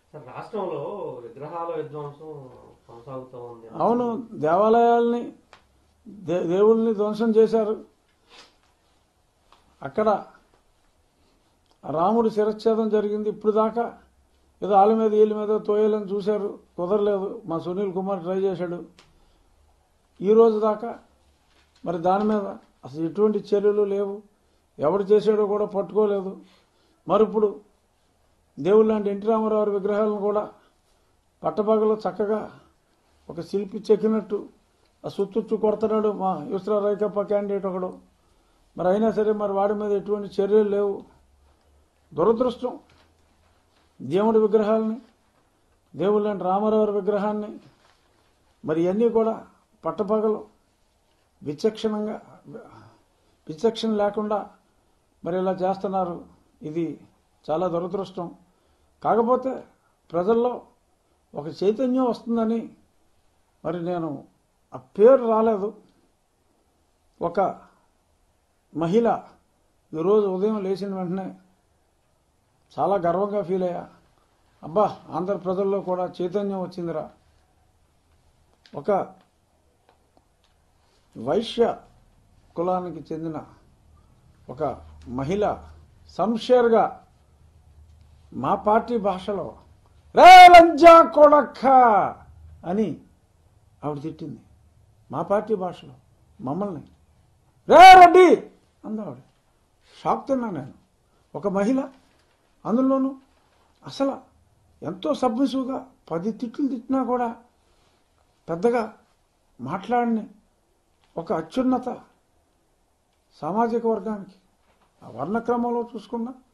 sir రాష్ట్రంలో విగ్రహాల విధ్వంసం కొనసాగుతూ ఉంది అవును దేవాలయాల్ని దే దేవుల్ని ధ్వంసం చేశారు అక్కడ రాముడి శిరచ్ఛేదం జరిగింది ఇప్పుడు దాకా ఏదో వాళ్ళ మీద వీళ్ళ మీద తోయాలని చూశారు కుదరలేదు మా సునీల్ కుమార్ ట్రై చేశాడు ఈ రోజు దాకా మరి దాని మీద అసలు ఎటువంటి చర్యలు లేవు ఎవడు చేశాడో కూడా పట్టుకోలేదు మరి ఇప్పుడు దేవుళ్ళ లాంటి ఎన్టీ రామారావు గారి విగ్రహాలను కూడా పట్టపగలు చక్కగా ఒక శిల్పి చెక్కినట్టు ఆ సుత్తుచ్చు కొడుతున్నాడు మా యుస్రా రైకప్ప క్యాండిడేట్ ఒకడు మరి అయినా సరే మరి వాడి మీద ఎటువంటి చర్యలు లేవు దురదృష్టం దేవుడి విగ్రహాలని దేవుళ్ళంటి రామారావు గారి విగ్రహాన్ని మరి ఇవన్నీ కూడా పట్టపగలు విచక్షణంగా విచక్షణ లేకుండా మరి ఇలా చేస్తున్నారు ఇది చాలా దురదృష్టం కాకపోతే ప్రజల్లో ఒక చైతన్యం వస్తుందని మరి నేను ఆ పేరు రాలేదు ఒక మహిళ ఈరోజు ఉదయం లేచిన వెంటనే చాలా గర్వంగా ఫీల్ అయ్యా అబ్బా ఆంధ్ర ప్రజల్లో కూడా చైతన్యం వచ్చిందిరా ఒక వైశ్య కులానికి చెందిన ఒక మహిళ సంషేర్గా మా పార్టీ భాషలో రే లంజా కొడక్క అని ఆవిడ తిట్టింది మా పార్టీ భాషలో మమ్మల్ని రే రెడ్డి అందావిడ షాక్ తిన్నా నేను ఒక మహిళ అందులోనూ అసలు ఎంతో సబ్మిసివ్గా పది తిట్లు తిట్టినా కూడా పెద్దగా మాట్లాడిని ఒక అత్యున్నత సామాజిక వర్గానికి ఆ వర్ణక్రమంలో చూసుకున్నా